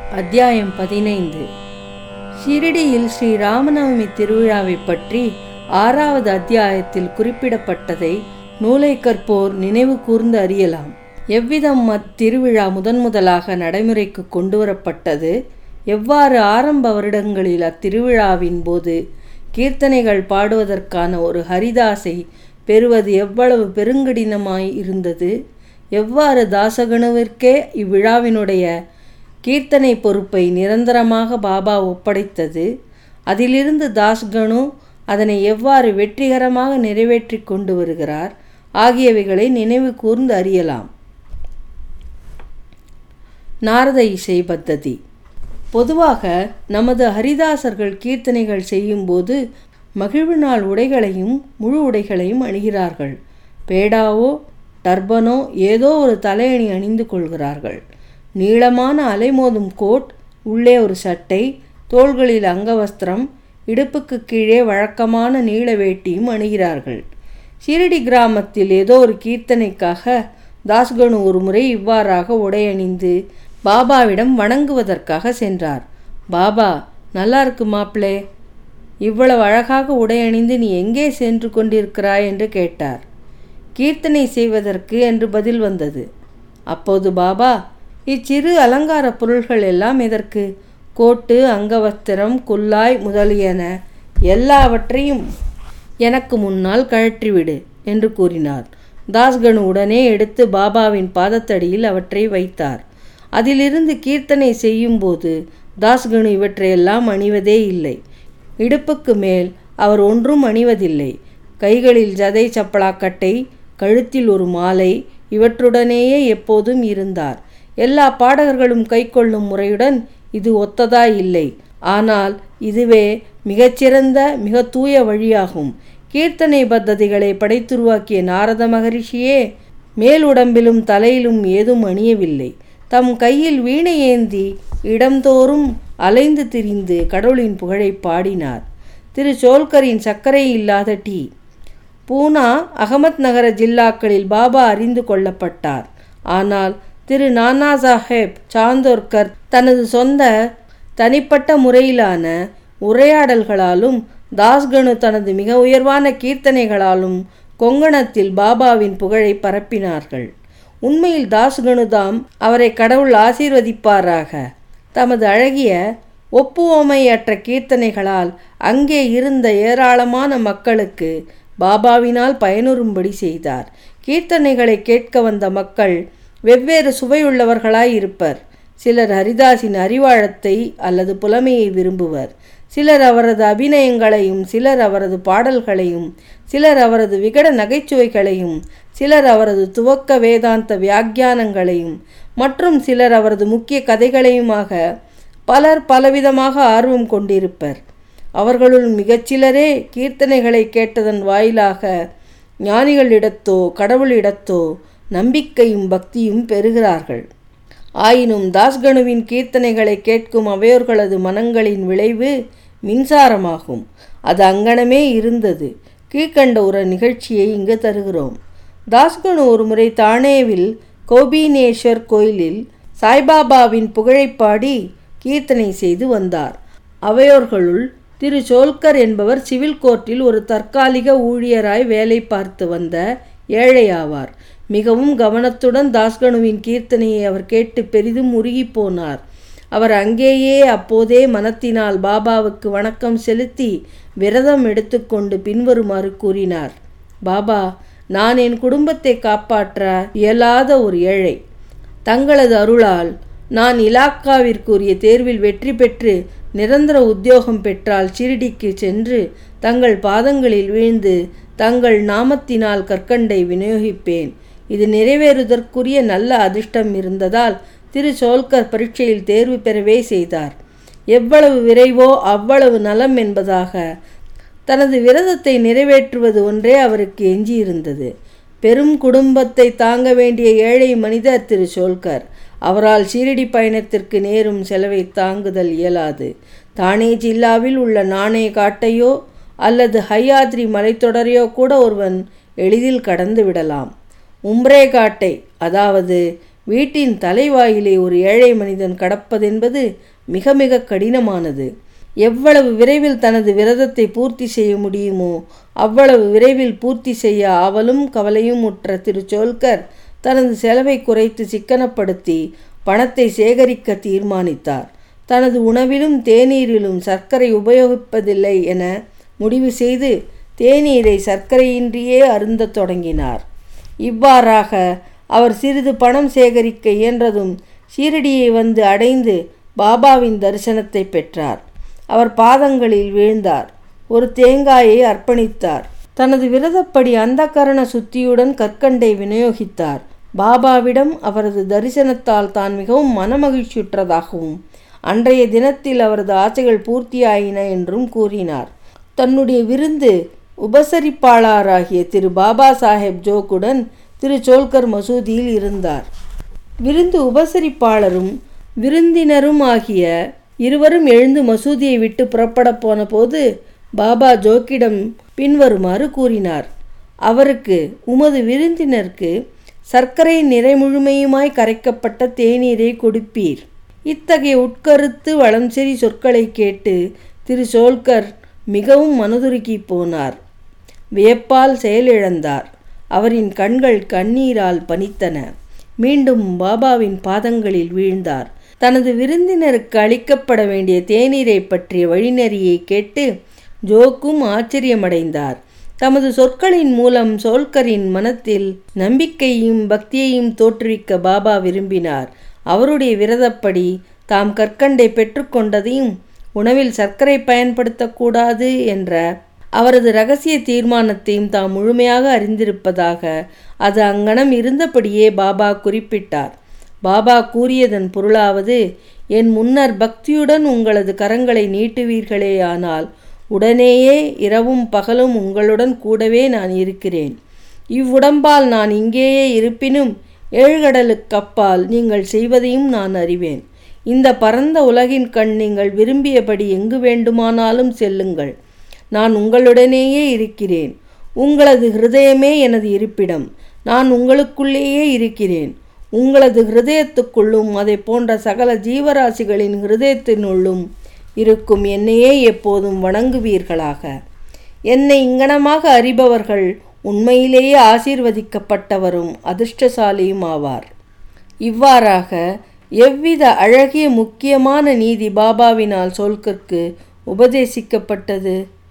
அத்தியாயம் பதினைந்து ஷிரடியில் ஸ்ரீ ராமநவமி திருவிழாவைப் பற்றி ஆறாவது அத்தியாயத்தில் குறிப்பிடப்பட்டதை நூலை கற்போர் நினைவு கூர்ந்து அறியலாம் எவ்விதம் அத்திருவிழா முதன் முதலாக நடைமுறைக்கு கொண்டுவரப்பட்டது எவ்வாறு ஆரம்ப வருடங்களில் அத்திருவிழாவின் போது கீர்த்தனைகள் பாடுவதற்கான ஒரு ஹரிதாசை பெறுவது எவ்வளவு பெருங்கடினமாய் இருந்தது எவ்வாறு தாசகனுவிற்கே இவ்விழாவினுடைய கீர்த்தனை பொறுப்பை நிரந்தரமாக பாபா ஒப்படைத்தது அதிலிருந்து தாஸ்கனு அதனை எவ்வாறு வெற்றிகரமாக நிறைவேற்றி கொண்டு வருகிறார் ஆகியவைகளை நினைவு கூர்ந்து அறியலாம் நாரத இசை பத்ததி பொதுவாக நமது ஹரிதாசர்கள் கீர்த்தனைகள் செய்யும்போது மகிழ்வு நாள் உடைகளையும் முழு உடைகளையும் அணிகிறார்கள் பேடாவோ டர்பனோ ஏதோ ஒரு தலையணி அணிந்து கொள்கிறார்கள் நீளமான அலைமோதும் கோட் உள்ளே ஒரு சட்டை தோள்களில் அங்கவஸ்திரம் இடுப்புக்கு கீழே வழக்கமான நீள வேட்டியும் அணுகிறார்கள் ஷிரடி கிராமத்தில் ஏதோ ஒரு கீர்த்தனைக்காக தாஸ்கனு ஒரு முறை இவ்வாறாக உடையணிந்து பாபாவிடம் வணங்குவதற்காக சென்றார் பாபா நல்லா இருக்கு மாப்பிளே இவ்வளவு அழகாக உடையணிந்து நீ எங்கே சென்று கொண்டிருக்கிறாய் என்று கேட்டார் கீர்த்தனை செய்வதற்கு என்று பதில் வந்தது அப்போது பாபா இச்சிறு அலங்கார பொருள்கள் எல்லாம் எதற்கு கோட்டு அங்கவஸ்திரம் குல்லாய் முதலியன எல்லாவற்றையும் எனக்கு முன்னால் கழற்றிவிடு என்று கூறினார் தாஸ்கனு உடனே எடுத்து பாபாவின் பாதத்தடியில் அவற்றை வைத்தார் அதிலிருந்து கீர்த்தனை செய்யும்போது தாஸ்கனு இவற்றையெல்லாம் அணிவதே இல்லை இடுப்புக்கு மேல் அவர் ஒன்றும் அணிவதில்லை கைகளில் ஜதை சப்பலாக்கட்டை கழுத்தில் ஒரு மாலை இவற்றுடனேயே எப்போதும் இருந்தார் எல்லா பாடகர்களும் கைக்கொள்ளும் முறையுடன் இது ஒத்ததா இல்லை ஆனால் இதுவே மிகச்சிறந்த மிக தூய வழியாகும் கீர்த்தனை பத்ததிகளை படைத்துருவாக்கிய நாரத மகரிஷியே மேலுடம்பிலும் தலையிலும் ஏதும் அணியவில்லை தம் கையில் வீணை ஏந்தி இடம்தோறும் அலைந்து திரிந்து கடவுளின் புகழை பாடினார் திரு சோல்கரின் சர்க்கரை இல்லாத டீ பூனா அகமத் நகர ஜில்லாக்களில் பாபா அறிந்து கொள்ளப்பட்டார் ஆனால் திரு நானா சாஹேப் சாந்தோர்கர் தனது சொந்த தனிப்பட்ட முறையிலான உரையாடல்களாலும் தாஸ்கனு தனது மிக உயர்வான கீர்த்தனைகளாலும் கொங்கணத்தில் பாபாவின் புகழை பரப்பினார்கள் உண்மையில் தாஸ்கனுதாம் அவரை கடவுள் ஆசீர்வதிப்பாராக தமது அழகிய ஒப்புவோமையற்ற கீர்த்தனைகளால் அங்கே இருந்த ஏராளமான மக்களுக்கு பாபாவினால் பயனுறும்படி செய்தார் கீர்த்தனைகளை கேட்க வந்த மக்கள் வெவ்வேறு சுவையுள்ளவர்களாய் இருப்பர் சிலர் ஹரிதாஸின் அறிவாழத்தை அல்லது புலமையை விரும்புவர் சிலர் அவரது அபிநயங்களையும் சிலர் அவரது பாடல்களையும் சிலர் அவரது விகட நகைச்சுவைகளையும் சிலர் அவரது துவக்க வேதாந்த வியாக்கியானங்களையும் மற்றும் சிலர் அவரது முக்கிய கதைகளையுமாக பலர் பலவிதமாக ஆர்வம் கொண்டிருப்பர் அவர்களுள் மிகச்சிலரே கீர்த்தனைகளை கேட்டதன் வாயிலாக ஞானிகளிடத்தோ கடவுளிடத்தோ நம்பிக்கையும் பக்தியும் பெறுகிறார்கள் ஆயினும் தாஸ்கனுவின் கீர்த்தனைகளை கேட்கும் அவையோர்களது மனங்களின் விளைவு மின்சாரமாகும் அது அங்கனமே இருந்தது கீழ்கண்ட ஒரு நிகழ்ச்சியை இங்கு தருகிறோம் தாஸ்கனு ஒரு முறை தானேவில் கோபீனேஸ்வர் கோயிலில் சாய்பாபாவின் புகழைப்பாடி கீர்த்தனை செய்து வந்தார் அவையோர்களுள் திரு சோல்கர் என்பவர் சிவில் கோர்ட்டில் ஒரு தற்காலிக ஊழியராய் வேலை பார்த்து வந்த ஏழையாவார் மிகவும் கவனத்துடன் தாஸ்கனுவின் கீர்த்தனையை அவர் கேட்டு பெரிதும் உருகி போனார் அவர் அங்கேயே அப்போதே மனத்தினால் பாபாவுக்கு வணக்கம் செலுத்தி விரதம் எடுத்துக்கொண்டு பின்வருமாறு கூறினார் பாபா நான் என் குடும்பத்தை காப்பாற்ற இயலாத ஒரு ஏழை தங்களது அருளால் நான் இலாக்காவிற்குரிய தேர்வில் வெற்றி பெற்று நிரந்தர உத்தியோகம் பெற்றால் ஷிரடிக்கு சென்று தங்கள் பாதங்களில் வீழ்ந்து தங்கள் நாமத்தினால் கற்கண்டை விநியோகிப்பேன் இது நிறைவேறுவதற்குரிய நல்ல அதிர்ஷ்டம் இருந்ததால் திரு சோல்கர் பரீட்சையில் தேர்வு பெறவே செய்தார் எவ்வளவு விரைவோ அவ்வளவு நலம் என்பதாக தனது விரதத்தை நிறைவேற்றுவது ஒன்றே அவருக்கு எஞ்சியிருந்தது பெரும் குடும்பத்தை தாங்க வேண்டிய ஏழை மனிதர் திரு சோல்கர் அவரால் ஷீரடி பயணத்திற்கு நேரும் செலவை தாங்குதல் இயலாது தானே ஜில்லாவில் உள்ள நாணே காட்டையோ அல்லது ஹையாத்ரி மலைத்தொடரையோ கூட ஒருவன் எளிதில் கடந்து விடலாம் உம்ரே காட்டை அதாவது வீட்டின் தலைவாயிலே ஒரு ஏழை மனிதன் கடப்பதென்பது மிக மிக கடினமானது எவ்வளவு விரைவில் தனது விரதத்தை பூர்த்தி செய்ய முடியுமோ அவ்வளவு விரைவில் பூர்த்தி செய்ய ஆவலும் கவலையும் உற்ற திரு சோல்கர் தனது செலவை குறைத்து சிக்கனப்படுத்தி பணத்தை சேகரிக்க தீர்மானித்தார் தனது உணவிலும் தேநீரிலும் சர்க்கரை உபயோகிப்பதில்லை என முடிவு செய்து தேநீரை சர்க்கரையின்றியே அருந்தத் தொடங்கினார் இவ்வாறாக அவர் சிறிது பணம் சேகரிக்க இயன்றதும் ஷீரடியை வந்து அடைந்து பாபாவின் தரிசனத்தை பெற்றார் அவர் பாதங்களில் வீழ்ந்தார் ஒரு தேங்காயை அர்ப்பணித்தார் தனது விரதப்படி அந்தக்கரண சுத்தியுடன் கற்கண்டை விநியோகித்தார் பாபாவிடம் அவரது தரிசனத்தால் தான் மிகவும் மனமகிழ்ச்சியுற்றதாகவும் அன்றைய தினத்தில் அவரது ஆசைகள் பூர்த்தியாயின என்றும் கூறினார் தன்னுடைய விருந்து உபசரிப்பாளராகிய திரு பாபா சாஹேப் ஜோக்குடன் திரு சோல்கர் மசூதியில் இருந்தார் விருந்து உபசரிப்பாளரும் விருந்தினரும் ஆகிய இருவரும் எழுந்து மசூதியை விட்டு புறப்பட போன போது பாபா ஜோக்கிடம் பின்வருமாறு கூறினார் அவருக்கு உமது விருந்தினருக்கு சர்க்கரை நிறைமுழுமையுமாய் கரைக்கப்பட்ட தேநீரை கொடுப்பீர் இத்தகைய உட்கருத்து வளம்செறி சொற்களை கேட்டு திரு சோல்கர் மிகவும் மனதுருகி போனார் வியப்பால் செயலிழந்தார் அவரின் கண்கள் கண்ணீரால் பனித்தன மீண்டும் பாபாவின் பாதங்களில் வீழ்ந்தார் தனது விருந்தினருக்கு அளிக்கப்பட வேண்டிய தேநீரை பற்றிய வழிநெறியை கேட்டு ஜோக்கும் ஆச்சரியமடைந்தார் தமது சொற்களின் மூலம் சோல்கரின் மனத்தில் நம்பிக்கையும் பக்தியையும் தோற்றுவிக்க பாபா விரும்பினார் அவருடைய விரதப்படி தாம் கற்கண்டை பெற்றுக்கொண்டதையும் உணவில் சர்க்கரை பயன்படுத்தக்கூடாது என்ற அவரது ரகசிய தீர்மானத்தையும் தாம் முழுமையாக அறிந்திருப்பதாக அது அங்கனம் இருந்தபடியே பாபா குறிப்பிட்டார் பாபா கூறியதன் பொருளாவது என் முன்னர் பக்தியுடன் உங்களது கரங்களை நீட்டுவீர்களேயானால் உடனேயே இரவும் பகலும் உங்களுடன் கூடவே நான் இருக்கிறேன் இவ்வுடம்பால் நான் இங்கேயே இருப்பினும் ஏழ்கடலுக்கப்பால் நீங்கள் செய்வதையும் நான் அறிவேன் இந்த பரந்த உலகின் கண் நீங்கள் விரும்பியபடி எங்கு வேண்டுமானாலும் செல்லுங்கள் நான் உங்களுடனேயே இருக்கிறேன் உங்களது ஹிருதயமே எனது இருப்பிடம் நான் உங்களுக்குள்ளேயே இருக்கிறேன் உங்களது ஹிருதயத்துக்குள்ளும் அதை போன்ற சகல ஜீவராசிகளின் ஹிருதயத்தினுள்ளும் இருக்கும் என்னையே எப்போதும் வணங்குவீர்களாக என்னை இங்கனமாக அறிபவர்கள் உண்மையிலேயே ஆசீர்வதிக்கப்பட்டவரும் அதிர்ஷ்டசாலியும் ஆவார் இவ்வாறாக எவ்வித அழகிய முக்கியமான நீதி பாபாவினால் சொல்கற்கு உபதேசிக்கப்பட்டது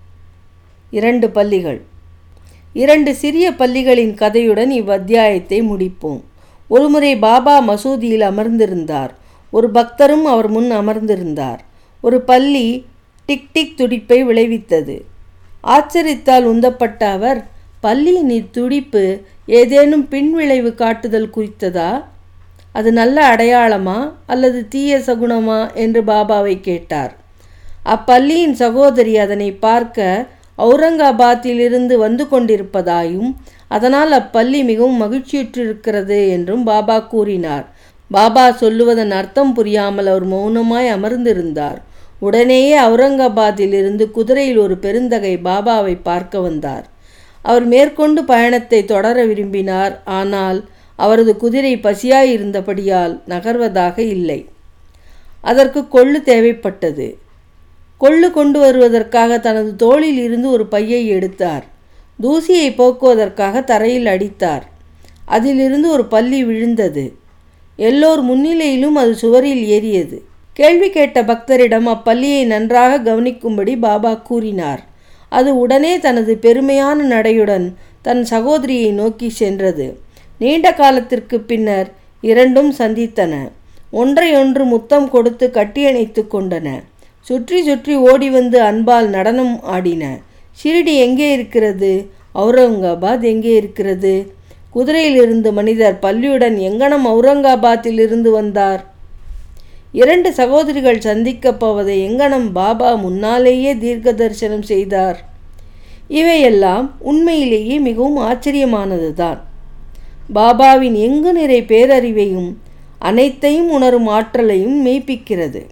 இரண்டு பள்ளிகள் இரண்டு சிறிய பள்ளிகளின் கதையுடன் இவ்வத்தியாயத்தை முடிப்போம் ஒருமுறை பாபா மசூதியில் அமர்ந்திருந்தார் ஒரு பக்தரும் அவர் முன் அமர்ந்திருந்தார் ஒரு பள்ளி டிக் டிக் துடிப்பை விளைவித்தது ஆச்சரித்தால் உந்தப்பட்ட அவர் பள்ளியின் இத்துடிப்பு ஏதேனும் பின்விளைவு காட்டுதல் குறித்ததா அது நல்ல அடையாளமா அல்லது தீய சகுனமா என்று பாபாவை கேட்டார் அப்பள்ளியின் சகோதரி அதனை பார்க்க அவுரங்காபாத்திலிருந்து வந்து கொண்டிருப்பதாயும் அதனால் அப்பள்ளி மிகவும் மகிழ்ச்சியுற்றிருக்கிறது என்றும் பாபா கூறினார் பாபா சொல்லுவதன் அர்த்தம் புரியாமல் அவர் மௌனமாய் அமர்ந்திருந்தார் உடனேயே அவுரங்காபாத்திலிருந்து குதிரையில் ஒரு பெருந்தகை பாபாவை பார்க்க வந்தார் அவர் மேற்கொண்டு பயணத்தை தொடர விரும்பினார் ஆனால் அவரது குதிரை பசியாயிருந்தபடியால் நகர்வதாக இல்லை அதற்கு கொள்ளு தேவைப்பட்டது கொள்ளு கொண்டு வருவதற்காக தனது தோளில் இருந்து ஒரு பையை எடுத்தார் தூசியை போக்குவதற்காக தரையில் அடித்தார் அதிலிருந்து ஒரு பள்ளி விழுந்தது எல்லோர் முன்னிலையிலும் அது சுவரில் ஏறியது கேள்வி கேட்ட பக்தரிடம் அப்பள்ளியை நன்றாக கவனிக்கும்படி பாபா கூறினார் அது உடனே தனது பெருமையான நடையுடன் தன் சகோதரியை நோக்கி சென்றது நீண்ட காலத்திற்கு பின்னர் இரண்டும் சந்தித்தன ஒன்றையொன்று முத்தம் கொடுத்து கட்டியணைத்து கொண்டன சுற்றி சுற்றி ஓடி வந்து அன்பால் நடனம் ஆடின ஷிரிடி எங்கே இருக்கிறது அவுரங்காபாத் எங்கே இருக்கிறது குதிரையில் இருந்த மனிதர் பள்ளியுடன் எங்கனம் அவுரங்காபாத்தில் இருந்து வந்தார் இரண்டு சகோதரிகள் சந்திக்கப் போவதை எங்கனம் பாபா முன்னாலேயே தீர்க்க தரிசனம் செய்தார் இவையெல்லாம் உண்மையிலேயே மிகவும் ஆச்சரியமானதுதான் பாபாவின் எங்கு நிறை பேரறிவையும் அனைத்தையும் உணரும் ஆற்றலையும் மெய்ப்பிக்கிறது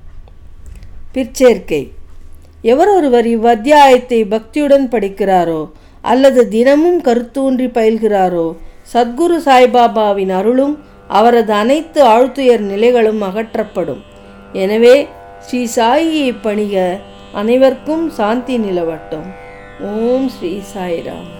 பிற்சேர்க்கை எவர் ஒருவர் இவ்வத்தியாயத்தை பக்தியுடன் படிக்கிறாரோ அல்லது தினமும் கருத்தூன்றி பயில்கிறாரோ சத்குரு சாய்பாபாவின் அருளும் அவரது அனைத்து ஆழ்துயர் நிலைகளும் அகற்றப்படும் எனவே ஸ்ரீ சாயியை பணிக அனைவருக்கும் சாந்தி நிலவட்டும் ஓம் ஸ்ரீ சாய்ராம்